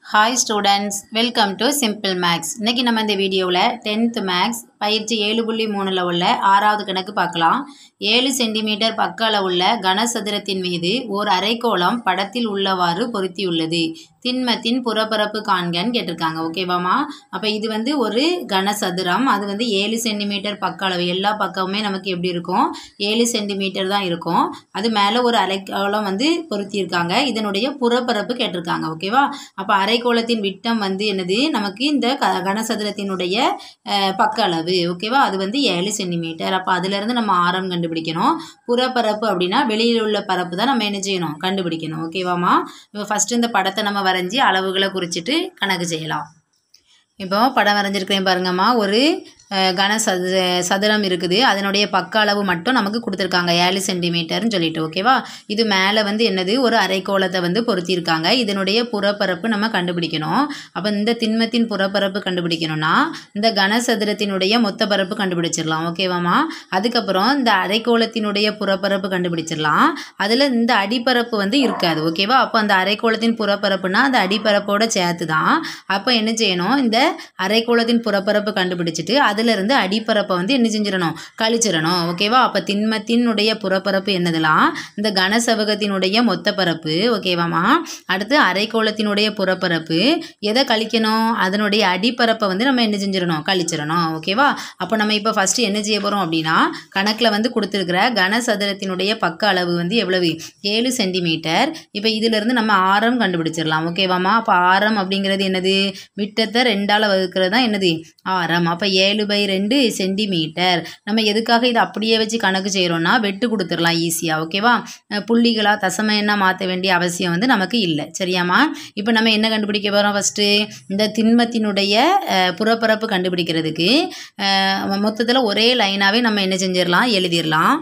hi students welcome to simple maths இன்னைக்கு நம்ம இந்த வீடியோவில் டென்த் மேக்ஸ் பயிற்சி ஏழு புள்ளி மூணில் உள்ள ஆறாவது கணக்கு பார்க்கலாம் ஏழு சென்டிமீட்டர் பக்க அளவுள்ள கனசதுரத்தின் மீது ஓர் அரைக்கோளம் படத்தில் உள்ளவாறு பொருத்தியுள்ளது திண்மத்தின் புறப்பரப்பு காண்கன்னு கேட்டிருக்காங்க ஓகேவாமா அப்போ இது வந்து ஒரு கனசதுரம் அது வந்து ஏழு சென்டிமீட்டர் பக்க அளவு எல்லா பக்கமுமே நமக்கு எப்படி இருக்கும் ஏழு சென்டிமீட்டர் தான் இருக்கும் அது மேலே ஒரு அரைக்கோளம் வந்து பொருத்தியிருக்காங்க இதனுடைய புறப்பரப்பு கேட்டிருக்காங்க ஓகேவா அப்போ அரைக்கோளத்தின் விட்டம் வந்து என்னது நமக்கு இந்த க கனசதுரத்தினுடைய அஹ், பக்க அளவு ஓகேவா அது வந்து ஏழு சென்டிமீட்டர் அப்போ அதுலேருந்து நம்ம ஆரம் கண்டுபிடிக்கணும் புறப்பரப்பு அப்படின்னா வெளியில் உள்ள பரப்பு தான் நம்ம என்ன செய்யணும் கண்டுபிடிக்கணும் ஓகேவாமா இப்போ ஃபஸ்ட்டு இந்த படத்தை நம்ம வரைஞ்சி அளவுகளை குறிச்சிட்டு கணக்கு செய்யலாம் இப்போ படம் வரைஞ்சிருக்கிறேன் பாருங்கம்மா ஒரு அஹ், கன சது சதுரம் இருக்குது அதனுடைய பக்க அளவு மட்டும் நமக்கு கொடுத்துருக்காங்க ஏழு சென்டிமீட்டர்னு சொல்லிட்டு ஓகேவா இது மேலே வந்து என்னது ஒரு அரைக்கோளத்தை வந்து பொருத்தியிருக்காங்க இதனுடைய புறப்பரப்பு நம்ம கண்டுபிடிக்கணும் அப்போ இந்த திண்மத்தின் புறப்பரப்பு கண்டுபிடிக்கணும்னா இந்த கனசதுரத்தினுடைய மொத்த பரப்பு கண்டுபிடிச்சிடலாம் ஓகேவாம்மா அதுக்கப்புறம் இந்த அரைக்கோளத்தினுடைய புறப்பரப்பு கண்டுபிடிச்சிடலாம் அதில் இந்த அடிப்பரப்பு வந்து இருக்காது ஓகேவா அப்போ அந்த அரைக்கோளத்தின் புறப்பரப்புனா அந்த அடிப்பரப்போட சேர்த்து தான் அப்போ என்ன செய்யணும் இந்த அரைக்கோளத்தின் புறப்பரப்பு கண்டுபிடிச்சிட்டு அதிலிருந்து அடிப்பரப்பை வந்து என்ன செஞ்சிடணும் கழிச்சிடணும் ஓகேவா அப்போ திண்மத்தினுடைய புறப்பரப்பு என்னதெல்லாம் இந்த கனசவகத்தினுடைய மொத்த பரப்பு ஓகேவாம்மா அடுத்து அரைக்கோளத்தினுடைய புறப்பரப்பு எதை கழிக்கணும் அதனுடைய அடிப்பரப்பை வந்து நம்ம என்ன செஞ்சிடணும் கழிச்சிடணும் ஓகேவா அப்போ நம்ம இப்போ ஃபஸ்ட்டு என்ன செய்ய போகிறோம் அப்படின்னா கணக்கில் வந்து கொடுத்துருக்கிற கனசதுரத்தினுடைய பக்க அளவு வந்து எவ்வளவு ஏழு சென்டிமீட்டர் இப்போ இதிலிருந்து நம்ம ஆரம் கண்டுபிடிச்சிடலாம் ஓகேவாம்மா அப்போ ஆரம் அப்படிங்கிறது என்னது விட்டத்தை ரெண்டால் வகுக்கிறது தான் என்னது ஆரம் அப்போ ஏழு பை ரெண்டு சென்டிமீட்டர் நம்ம எதுக்காக இதை அப்படியே வச்சு கணக்கு செய்கிறோம்னா வெட்டு கொடுத்துடலாம் ஈஸியாக ஓகேவா அஹ் புள்ளிகளா தசம என்ன மாற்ற வேண்டிய அவசியம் வந்து நமக்கு இல்லை சரியாம்மா இப்போ நம்ம என்ன கண்டுபிடிக்க போகிறோம் ஃபஸ்ட்டு இந்த திண்மத்தினுடைய அஹ், புறப்பரப்பு கண்டுபிடிக்கிறதுக்கு மொத்தத்தில் ஒரே லைனாகவே நம்ம என்ன செஞ்சிடலாம் எழுதிடலாம்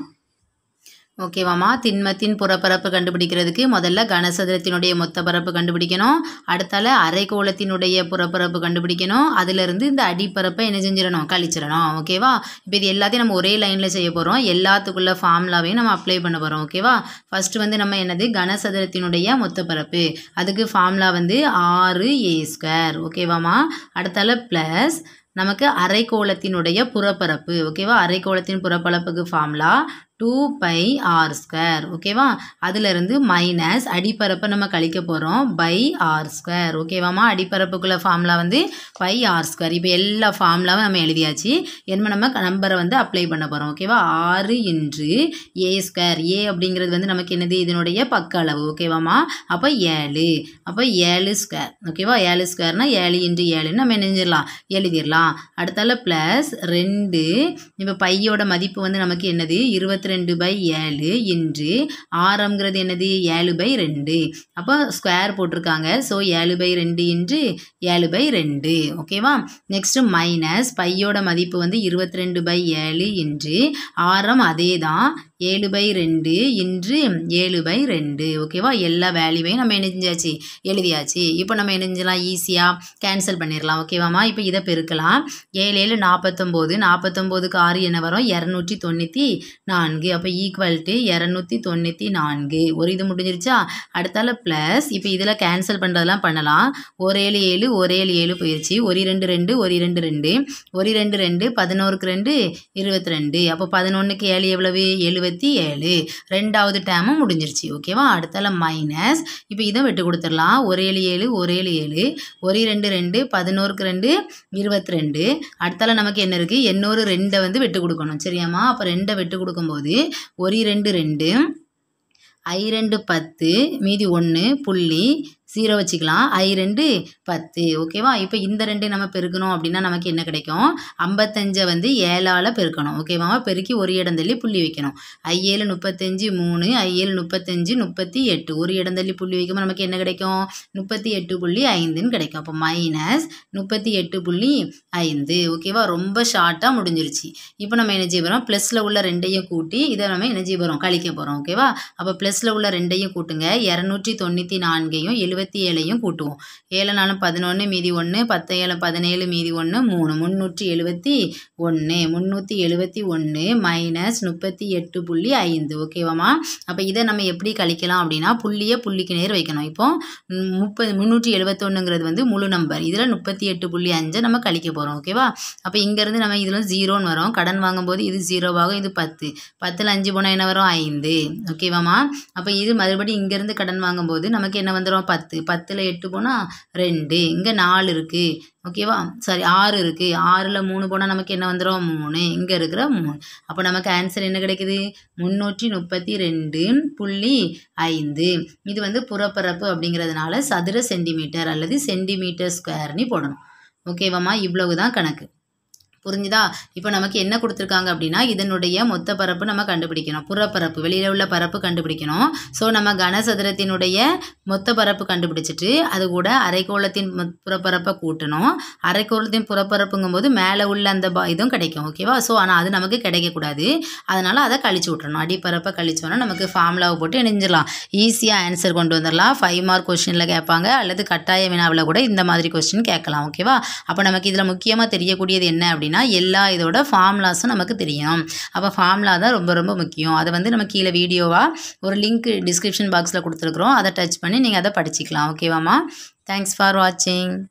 ஓகேவாம்மா திண்மத்தின் புறப்பரப்பு கண்டுபிடிக்கிறதுக்கு முதல்ல கனசதுரத்தினுடைய மொத்த பரப்பு கண்டுபிடிக்கணும் அடுத்தால அரைக்கோளத்தினுடைய புறப்பரப்பு கண்டுபிடிக்கணும் அதிலிருந்து இந்த அடிப்பரப்பை என்ன செஞ்சிடணும் கழிச்சிடணும் ஓகேவா இப்போ இது எல்லாத்தையும் நம்ம ஒரே லைனில் செய்ய போகிறோம் எல்லாத்துக்குள்ள ஃபார்முலாவையும் நம்ம அப்ளை பண்ண போகிறோம் ஓகேவா ஃபஸ்ட்டு வந்து நம்ம என்னது கனசதுரத்தினுடைய மொத்த பரப்பு அதுக்கு ஃபார்முலா வந்து ஆறு ஏ ஸ்கொயர் ஓகேவாம்மா அடுத்தால ப்ளஸ் நமக்கு அரைக்கோளத்தினுடைய புறப்பரப்பு ஓகேவா அரைக்கோளத்தின் புறப்பரப்புக்கு formula two pi r square ஓகேவா அதிலிருந்து மைனஸ் அடிப்பரப்பை நம்ம கழிக்க போகிறோம் பை ஆர் ஸ்கொயர் ஓகேவாம்மா அடிப்பரப்புக்குள்ள ஃபார்முலா வந்து பை ஆர் ஸ்கொயர் இப்போ எல்லா ஃபார்முலாவும் நம்ம எழுதியாச்சு என்ன நம்ம நம்பரை வந்து அப்ளை பண்ண போகிறோம் ஓகேவா ஆறு இன்று ஏ ஸ்கொயர் ஏ அப்படிங்கிறது வந்து நமக்கு என்னது இதனுடைய பக்க அளவு ஓகேவாம்மா அப்போ ஏழு அப்போ ஏழு ஸ்கொயர் ஓகேவா ஏழு ஸ்கொயர்னா ஏழு இன்று ஏழுன்னு நம்ம என்ன செஞ்சிடலாம் எழுதிடலாம் அடுத்தால ப்ளஸ் ரெண்டு இப்போ பையோட மதிப்பு வந்து நமக்கு என்னது இருபத்தி ரெண்டு பை ஏழு இன்று ஆரம்ங்கிறது என்னது ஏழு பை ரெண்டு அப்போ ஸ்கொயர் போட்டிருக்காங்க ஸோ ஏழு பை ரெண்டு இன்று ஏழு பை ரெண்டு ஓகேவா நெக்ஸ்ட்டு மைனஸ் பையோட மதிப்பு வந்து இருபத்தி ரெண்டு பை ஏழு இன்று ஆரம் அதே தான் ஏழு பை ரெண்டு இன்று ஏழு பை ரெண்டு ஓகேவா எல்லா வேல்யூவையும் நம்ம என்ன செஞ்சாச்சு எழுதியாச்சு இப்போ நம்ம என்ன செஞ்சலாம் ஈஸியாக கேன்சல் பண்ணிடலாம் ஓகேவாம்மா இப்போ இதை பெருக்கலாம் ஏழு ஏழு நாற்பத்தொம்போது நாற்பத்தொம்போதுக்கு ஆறு என்ன வரும் இரநூற்றி தொண்ணூற்றி நான்கு அப்போ ஈக்குவல் டு இரநூத்தி தொண்ணூற்றி நான்கு ஒரு இது முடிஞ்சிருச்சா அடுத்தால ப்ளஸ் இப்போ இதில் கேன்சல் பண்ணுறதெல்லாம் பண்ணலாம் ஒரு ஏழு ஏழு ஒரு ஏழு ஏழு போயிடுச்சு ஒரு ரெண்டு ரெண்டு ஒரு ரெண்டு ரெண்டு ஒரு ரெண்டு ரெண்டு பதினோருக்கு ரெண்டு இருபத்தி ரெண்டு அப்போ பதினொன்றுக்கு ஏழு எவ்வளவு எழுபத்தி ஏழு ரெண்டாவது டேமும் முடிஞ்சிருச்சு ஓகேவா அடுத்தால மைனஸ் இப்போ இதை விட்டு கொடுத்துடலாம் ஒரு ஏழு ஏழு ஒரு ஏழு ஏழு ஒரு ரெண்டு ரெண்டு பதினோருக்கு ரெண்டு இருபத்தி ரெண்டு அடுத்தால நமக்கு என்ன இருக்குது எண்ணூறு ரெண்டை வந்து விட்டு கொடுக்கணும் சரியாம்மா அப்போ ரெண்டை விட்டு கொடுக்கும்போது ஒரு ரெண்டு ரெண்டு ஐ ரெண்டு பத்து மீதி ஒன்று புள்ளி ஜீரோ வச்சுக்கலாம் ஐ ரெண்டு பத்து ஓகேவா இப்போ இந்த ரெண்டு நம்ம பெருக்கணும் அப்படின்னா நமக்கு என்ன கிடைக்கும் ஐம்பத்தஞ்சை வந்து ஏழால் பெருக்கணும் ஓகேவா பெருக்கி ஒரு இடம் தள்ளி புள்ளி வைக்கணும் ஐ ஏழு முப்பத்தஞ்சு மூணு ஐ ஏழு முப்பத்தஞ்சு முப்பத்தி எட்டு ஒரு இடம் தள்ளி புள்ளி வைக்கும்போது நமக்கு என்ன கிடைக்கும் முப்பத்தி எட்டு புள்ளி ஐந்துன்னு கிடைக்கும் அப்போ மைனஸ் முப்பத்தி எட்டு புள்ளி ஐந்து ஓகேவா ரொம்ப ஷார்ட்டாக முடிஞ்சிருச்சு இப்போ நம்ம என்ன செய்ய போகிறோம் ப்ளஸில் உள்ள ரெண்டையும் கூட்டி இதை நம்ம என்ன செய்ய போகிறோம் கழிக்க போகிறோம் ஓகேவா அப்போ ப்ளஸில் உள்ள ரெண்டையும் கூட்டுங்க இரநூற்றி தொண்ணூற்றி நான்கையும் எழுபத்தி எழுபத்தி ஏழையும் கூட்டுவோம் ஏழு நாலும் பதினொன்று மீதி ஒன்று பத்து ஏழு பதினேழு மீதி ஒன்று மூணு முந்நூற்றி எழுபத்தி ஒன்று முந்நூற்றி எழுபத்தி ஒன்று மைனஸ் முப்பத்தி எட்டு புள்ளி ஐந்து ஓகேவாம்மா அப்போ இதை நம்ம எப்படி கழிக்கலாம் அப்படின்னா புள்ளியை புள்ளிக்கு நேர் வைக்கணும் இப்போ ம், முப்பது முந்நூற்றி எழுபத்தொன்னுங்கிறது வந்து முழு நம்பர் இதில் முப்பத்தி எட்டு புள்ளி அஞ்சை நம்ம கழிக்க போகிறோம் ஓகேவா அப்போ இங்கேருந்து நம்ம இதில் ஜீரோன்னு வரும் கடன் வாங்கும்போது இது ஜீரோவாகும் இது பத்து பத்தில் அஞ்சு போனால் என்ன வரும் ஐந்து ஓகேவாம்மா அப்போ இது மறுபடியும் இங்கேருந்து கடன் வாங்கும்போது நமக்கு என்ன வந்துடும் பத்து பத்தில் எட்டு போனால் ரெண்டு இங்கே நாலு இருக்குது ஓகேவா சாரி ஆறு இருக்குது ஆறில் மூணு போனால் நமக்கு என்ன வந்துடும் மூணு இங்கே இருக்கிற மூணு அப்போ நமக்கு ஆன்சர் என்ன கிடைக்குது முந்நூற்றி முப்பத்தி ரெண்டு புள்ளி ஐந்து இது வந்து புறப்பரப்பு அப்படிங்கிறதுனால சதுர சென்டிமீட்டர் அல்லது சென்டிமீட்டர் ஸ்கொயர்னு போடணும் ஓகேவாம்மா இவ்வளவு தான் கணக்கு புரிஞ்சுதா இப்போ நமக்கு என்ன கொடுத்துருக்காங்க அப்படின்னா இதனுடைய மொத்த பரப்பு நம்ம கண்டுபிடிக்கணும் புறப்பரப்பு வெளியில் உள்ள பரப்பு கண்டுபிடிக்கணும் ஸோ நம்ம கனசதுரத்தினுடைய மொத்த பரப்பு கண்டுபிடிச்சிட்டு அது கூட அரைக்கோளத்தின் மொத்- புறப்பரப்பை கூட்டணும் அரைக்கோளத்தின் புறப்பரப்புங்கும் போது மேலே உள்ள அந்த பா இதுவும் கிடைக்கும் ஓகேவா ஸோ ஆனால் அது நமக்கு கிடைக்கக்கூடாது அதனால் அதை கழிச்சு விட்றணும் அடிப்பரப்பை கழிச்சோன்னா நமக்கு ஃபார்முலாவை போட்டு இணைஞ்சிடலாம் ஈஸியாக ஆன்சர் கொண்டு வந்துடலாம் ஃபைவ் மார்க் கொஸ்டினில் கேட்பாங்க அல்லது கட்டாய வினாவில் கூட இந்த மாதிரி கொஸ்டின் கேட்கலாம் ஓகேவா அப்போ நமக்கு இதில் முக்கியமாக தெரியக்கூடியது என்ன அப்படின்னா எல்லா இதோட ஃபார்முலாஸும் நமக்கு தெரியணும் அப்போ ஃபார்முலா தான் ரொம்ப ரொம்ப முக்கியம் அதை வந்து நம்ம கீழே வீடியோவாக ஒரு லிங்க் டிஸ்கிரிப்ஷன் பாக்ஸில் கொடுத்துருக்குறோம் அதை டச் பண்ணி நீங்கள் அதை படிச்சிக்கலாம் ஓகேவாம்மா தேங்க்ஸ் ஃபார் வாட்சிங்